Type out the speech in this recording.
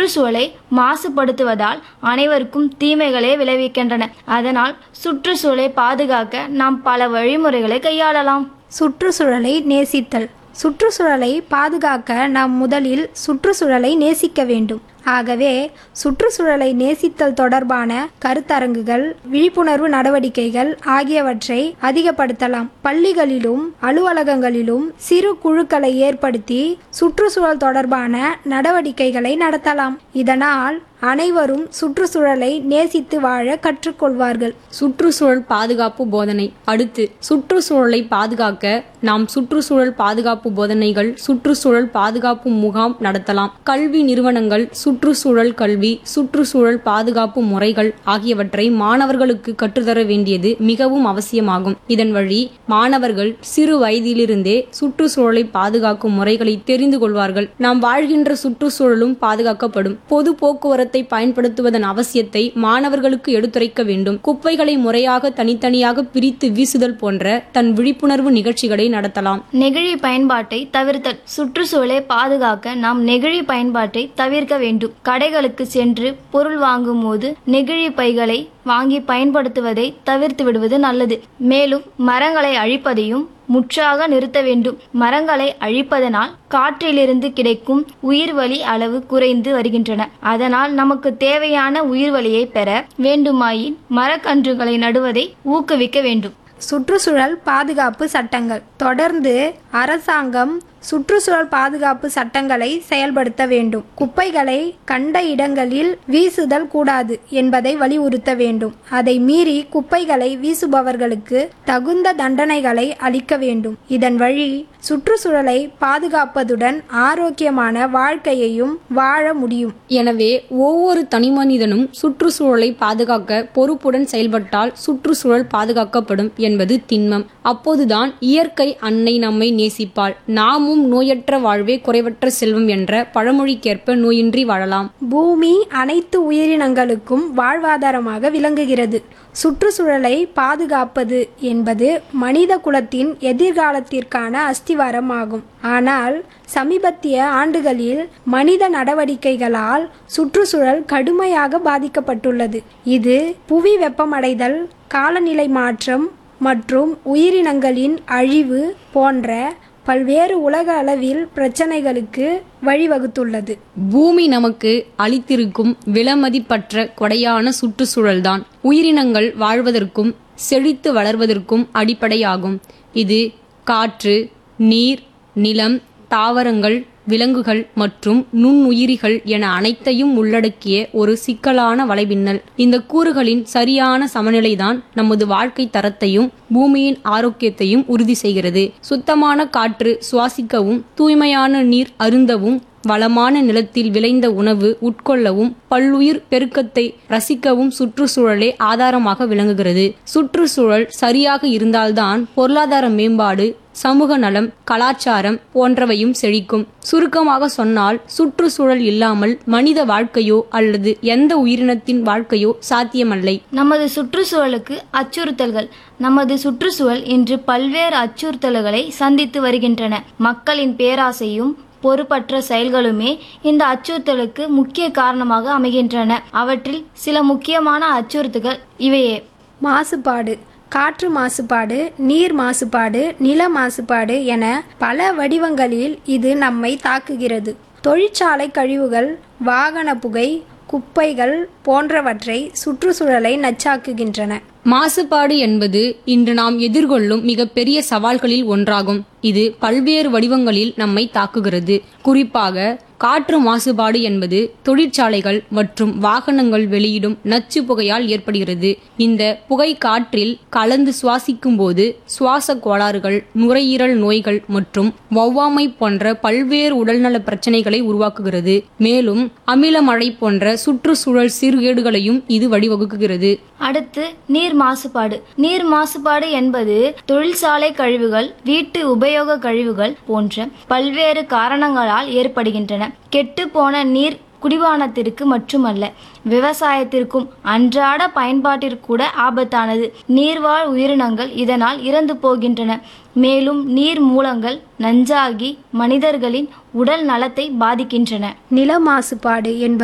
சுற்றுச்சூழலை மாசுபடுத்துவதால் அனைவருக்கும் தீமைகளே விளைவிக்கின்றன அதனால் சுற்றுச்சூழலை பாதுகாக்க நாம் பல வழிமுறைகளை கையாளலாம் சுற்றுச்சூழலை நேசித்தல் சுற்றுச்சூழலை பாதுகாக்க நாம் முதலில் சுற்றுச்சூழலை நேசிக்க வேண்டும் ஆகவே சுற்றுச்சூழலை நேசித்தல் தொடர்பான கருத்தரங்குகள் விழிப்புணர்வு நடவடிக்கைகள் ஆகியவற்றை அதிகப்படுத்தலாம் பள்ளிகளிலும் அலுவலகங்களிலும் சிறு குழுக்களை ஏற்படுத்தி சுற்றுச்சூழல் தொடர்பான நடவடிக்கைகளை நடத்தலாம் இதனால் அனைவரும் சுற்றுச்சூழலை நேசித்து வாழ கற்றுக்கொள்வார்கள் சுற்றுச்சூழல் பாதுகாப்பு போதனை அடுத்து சுற்றுச்சூழலை பாதுகாக்க நாம் சுற்றுச்சூழல் பாதுகாப்பு போதனைகள் சுற்றுச்சூழல் பாதுகாப்பு முகாம் நடத்தலாம் கல்வி நிறுவனங்கள் சுற்றுச்சூழல் கல்வி சுற்றுச்சூழல் பாதுகாப்பு முறைகள் ஆகியவற்றை மாணவர்களுக்கு கற்றுத்தர வேண்டியது மிகவும் அவசியமாகும் இதன் வழி மாணவர்கள் சிறு வயதிலிருந்தே சுற்றுச்சூழலை பாதுகாக்கும் முறைகளை தெரிந்து கொள்வார்கள் நாம் வாழ்கின்ற சுற்றுச்சூழலும் பாதுகாக்கப்படும் பொது போக்குவரத்தை பயன்படுத்துவதன் அவசியத்தை மாணவர்களுக்கு எடுத்துரைக்க வேண்டும் குப்பைகளை முறையாக தனித்தனியாக பிரித்து வீசுதல் போன்ற தன் விழிப்புணர்வு நிகழ்ச்சிகளை நடத்தலாம் நெகிழி பயன்பாட்டை தவிர்த்தல் சுற்றுச்சூழலை பாதுகாக்க நாம் நெகிழி பயன்பாட்டை தவிர்க்க வேண்டும் கடைகளுக்கு சென்று பொருள் வாங்கும் போது நெகிழி பைகளை வாங்கி பயன்படுத்துவதை தவிர்த்து விடுவது நல்லது மேலும் மரங்களை அழிப்பதையும் முற்றாக நிறுத்த வேண்டும் மரங்களை அழிப்பதனால் காற்றிலிருந்து கிடைக்கும் உயிர்வலி அளவு குறைந்து வருகின்றன அதனால் நமக்கு தேவையான உயிர்வலியை பெற வேண்டுமாயின் மரக்கன்றுகளை நடுவதை ஊக்குவிக்க வேண்டும் சுற்றுச்சூழல் பாதுகாப்பு சட்டங்கள் தொடர்ந்து அரசாங்கம் சுற்றுச்சூழல் பாதுகாப்பு சட்டங்களை செயல்படுத்த வேண்டும் குப்பைகளை கண்ட இடங்களில் வீசுதல் கூடாது என்பதை வலியுறுத்த வேண்டும் அதை மீறி குப்பைகளை வீசுபவர்களுக்கு தகுந்த தண்டனைகளை அளிக்க வேண்டும் இதன் வழி சுற்றுச்சூழலை பாதுகாப்பதுடன் ஆரோக்கியமான வாழ்க்கையையும் வாழ முடியும் எனவே ஒவ்வொரு தனிமனிதனும் சுற்றுச்சூழலை பாதுகாக்க பொறுப்புடன் செயல்பட்டால் சுற்றுச்சூழல் பாதுகாக்கப்படும் என்பது திண்மம் அப்போதுதான் இயற்கை அன்னை நம்மை நேசிப்பாள் நாமும் நோயற்ற வாழ்வே குறைவற்ற செல்வம் என்ற பழமொழிக்கேற்ப நோயின்றி வாழலாம் பூமி அனைத்து உயிரினங்களுக்கும் வாழ்வாதாரமாக விளங்குகிறது சுற்றுச்சூழலை பாதுகாப்பது என்பது மனித குலத்தின் எதிர்காலத்திற்கான அஸ்திவாரம் ஆகும் ஆனால் சமீபத்திய ஆண்டுகளில் மனித நடவடிக்கைகளால் சுற்றுச்சூழல் கடுமையாக பாதிக்கப்பட்டுள்ளது இது புவி வெப்பமடைதல் காலநிலை மாற்றம் மற்றும் உயிரினங்களின் அழிவு போன்ற பல்வேறு உலக அளவில் பிரச்சனைகளுக்கு வழிவகுத்துள்ளது பூமி நமக்கு அளித்திருக்கும் விலமதிப்பற்ற கொடையான சுற்றுச்சூழல்தான் உயிரினங்கள் வாழ்வதற்கும் செழித்து வளர்வதற்கும் அடிப்படையாகும் இது காற்று நீர் நிலம் தாவரங்கள் விலங்குகள் மற்றும் நுண்ணுயிரிகள் என அனைத்தையும் உள்ளடக்கிய ஒரு சிக்கலான வலைபின்னல் இந்த கூறுகளின் சரியான சமநிலைதான் நமது வாழ்க்கை தரத்தையும் பூமியின் ஆரோக்கியத்தையும் உறுதி செய்கிறது சுத்தமான காற்று சுவாசிக்கவும் தூய்மையான நீர் அருந்தவும் வளமான நிலத்தில் விளைந்த உணவு உட்கொள்ளவும் பல்லுயிர் பெருக்கத்தை ரசிக்கவும் சுற்றுச்சூழலே ஆதாரமாக விளங்குகிறது சுற்றுச்சூழல் சரியாக இருந்தால்தான் பொருளாதார மேம்பாடு சமூக நலம் கலாச்சாரம் போன்றவையும் செழிக்கும் சுருக்கமாக சொன்னால் சுற்றுச்சூழல் இல்லாமல் மனித வாழ்க்கையோ அல்லது எந்த உயிரினத்தின் வாழ்க்கையோ சாத்தியமல்லை நமது சுற்றுச்சூழலுக்கு அச்சுறுத்தல்கள் நமது சுற்றுச்சூழல் இன்று பல்வேறு அச்சுறுத்தல்களை சந்தித்து வருகின்றன மக்களின் பேராசையும் பொறுப்பற்ற செயல்களுமே இந்த அச்சுறுத்தலுக்கு முக்கிய காரணமாக அமைகின்றன அவற்றில் சில முக்கியமான அச்சுறுத்தல்கள் இவையே மாசுபாடு காற்று மாசுபாடு நீர் மாசுபாடு நில மாசுபாடு என பல வடிவங்களில் இது நம்மை தாக்குகிறது தொழிற்சாலை கழிவுகள் வாகன புகை குப்பைகள் போன்றவற்றை சுற்றுச்சூழலை நச்சாக்குகின்றன மாசுபாடு என்பது இன்று நாம் எதிர்கொள்ளும் மிகப்பெரிய சவால்களில் ஒன்றாகும் இது பல்வேறு வடிவங்களில் நம்மை தாக்குகிறது குறிப்பாக காற்று மாசுபாடு என்பது தொழிற்சாலைகள் மற்றும் வாகனங்கள் வெளியிடும் நச்சு புகையால் ஏற்படுகிறது இந்த புகை காற்றில் கலந்து சுவாசிக்கும் போது சுவாச கோளாறுகள் நுரையீரல் நோய்கள் மற்றும் ஒவ்வாமை போன்ற பல்வேறு உடல்நல பிரச்சனைகளை உருவாக்குகிறது மேலும் அமில மழை போன்ற சுற்றுச்சூழல் சீர்கேடுகளையும் இது வழிவகுக்குகிறது அடுத்து நீர் மாசுபாடு நீர் மாசுபாடு என்பது தொழிற்சாலை கழிவுகள் வீட்டு உபயோக கழிவுகள் போன்ற பல்வேறு காரணங்களால் ஏற்படுகின்றன கெட்டுப்போன நீர் குடிபானத்திற்கு மட்டுமல்ல விவசாயத்திற்கும் அன்றாட பாய்ன்பாட்டிற்கு கூட ஆபத்தானது நீர்வாழ் உயிரினங்கள் இதனால் இறந்து போகின்றன மேலும் நீர் மூலங்கள் நஞ்சாகி மனிதர்களின் உடல் நலத்தை பாதிக்கின்றன நில மாசுபாடு என்பது